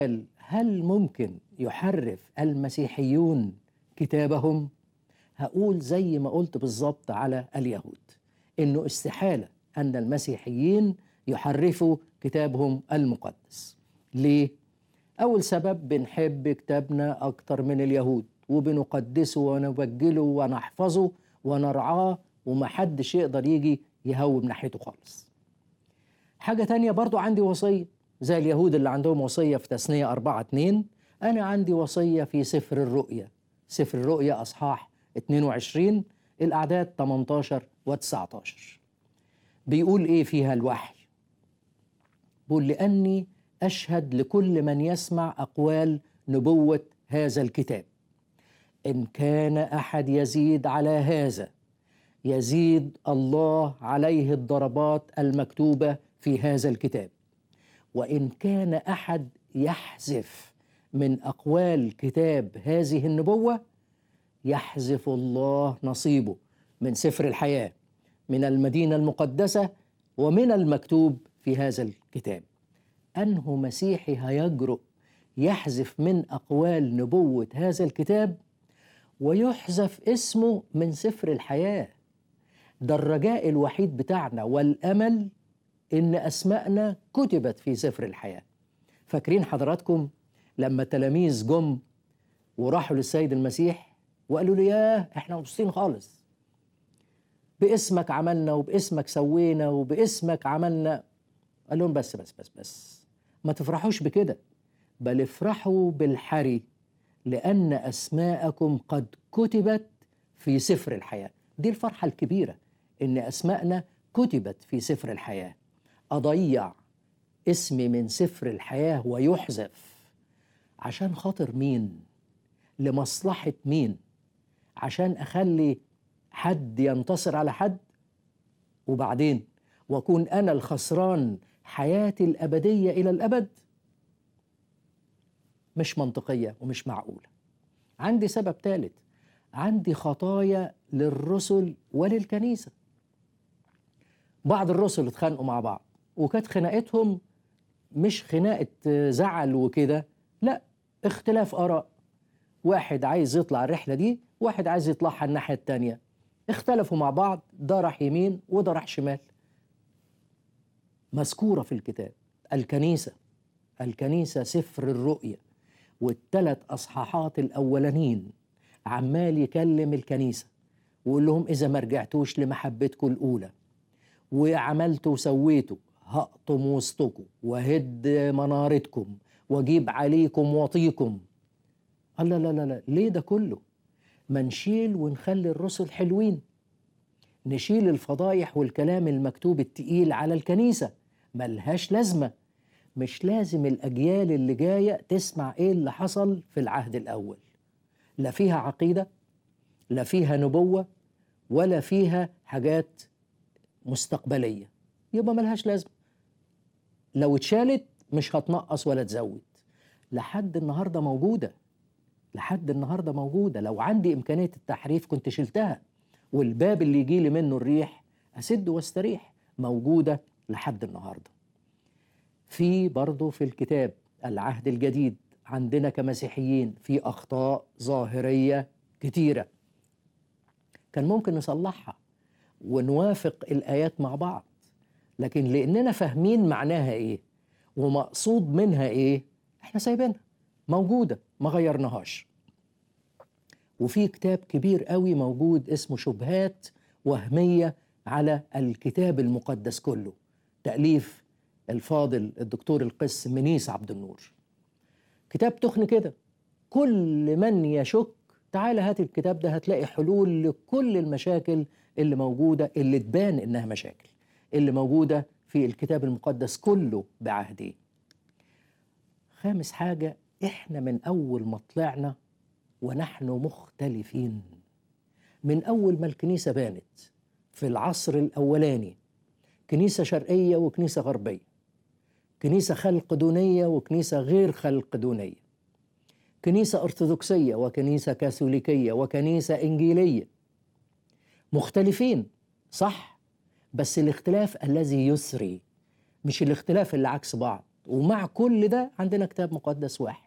هل ممكن يحرف المسيحيون كتابهم؟ هقول زي ما قلت بالظبط على اليهود انه استحاله ان المسيحيين يحرفوا كتابهم المقدس. ليه؟ اول سبب بنحب كتابنا اكتر من اليهود وبنقدسه ونبجله ونحفظه ونرعاه ومحدش يقدر يجي يهوب ناحيته خالص. حاجة تانية برضو عندي وصية زي اليهود اللي عندهم وصية في تثنية أربعة اتنين أنا عندي وصية في سفر الرؤيا سفر الرؤيا أصحاح 22 الأعداد 18 و 19 بيقول إيه فيها الوحي بيقول لأني أشهد لكل من يسمع أقوال نبوة هذا الكتاب إن كان أحد يزيد على هذا يزيد الله عليه الضربات المكتوبة في هذا الكتاب وإن كان أحد يحذف من أقوال كتاب هذه النبوة يحذف الله نصيبه من سفر الحياة من المدينة المقدسة ومن المكتوب في هذا الكتاب أنه مسيحي هيجرؤ يحذف من أقوال نبوة هذا الكتاب ويحذف اسمه من سفر الحياة ده الرجاء الوحيد بتاعنا والأمل إن أسماءنا كتبت في سفر الحياة فاكرين حضراتكم لما تلاميذ جم وراحوا للسيد المسيح وقالوا له ياه احنا مبسوطين خالص باسمك عملنا وباسمك سوينا وباسمك عملنا قال لهم بس بس بس بس ما تفرحوش بكده بل افرحوا بالحري لأن أسماءكم قد كتبت في سفر الحياة دي الفرحة الكبيرة إن أسماءنا كتبت في سفر الحياة أضيع اسمي من سفر الحياة ويحذف عشان خاطر مين لمصلحة مين عشان أخلي حد ينتصر على حد وبعدين وأكون أنا الخسران حياتي الأبدية إلى الأبد مش منطقية ومش معقولة عندي سبب ثالث عندي خطايا للرسل وللكنيسة بعض الرسل اتخانقوا مع بعض وكانت خناقتهم مش خناقة زعل وكده لا اختلاف آراء واحد عايز يطلع الرحلة دي واحد عايز يطلعها الناحية التانية اختلفوا مع بعض ده راح يمين وده راح شمال مذكورة في الكتاب الكنيسة الكنيسة سفر الرؤية والثلاث أصحاحات الأولانيين عمال يكلم الكنيسة ويقول لهم إذا ما رجعتوش لمحبتكم الأولى وعملتوا وسويتوا هقطم وسطكم وهد منارتكم واجيب عليكم وطيكم الله لا لا لا ليه ده كله ما نشيل ونخلي الرسل حلوين نشيل الفضايح والكلام المكتوب التقيل على الكنيسة ملهاش لازمة مش لازم الأجيال اللي جاية تسمع إيه اللي حصل في العهد الأول لا فيها عقيدة لا فيها نبوة ولا فيها حاجات مستقبلية يبقى ملهاش لازمة لو اتشالت مش هتنقص ولا تزود لحد النهاردة موجودة لحد النهاردة موجودة لو عندي إمكانية التحريف كنت شلتها والباب اللي يجي لي منه الريح أسد واستريح موجودة لحد النهاردة في برضه في الكتاب العهد الجديد عندنا كمسيحيين في أخطاء ظاهرية كتيرة كان ممكن نصلحها ونوافق الآيات مع بعض لكن لأننا فاهمين معناها إيه ومقصود منها إيه إحنا سايبينها موجودة ما غيرناهاش وفي كتاب كبير قوي موجود اسمه شبهات وهمية على الكتاب المقدس كله تأليف الفاضل الدكتور القس منيس عبد النور كتاب تخن كده كل من يشك تعال هات الكتاب ده هتلاقي حلول لكل المشاكل اللي موجودة اللي تبان إنها مشاكل اللي موجودة في الكتاب المقدس كله بعهده خامس حاجة إحنا من أول ما طلعنا ونحن مختلفين من أول ما الكنيسة بانت في العصر الأولاني كنيسة شرقية وكنيسة غربية كنيسة خلق دونية وكنيسة غير خلق دونية كنيسة أرثوذكسية وكنيسة كاثوليكية وكنيسة إنجيلية مختلفين صح بس الاختلاف الذي يسري مش الاختلاف اللي عكس بعض ومع كل ده عندنا كتاب مقدس واحد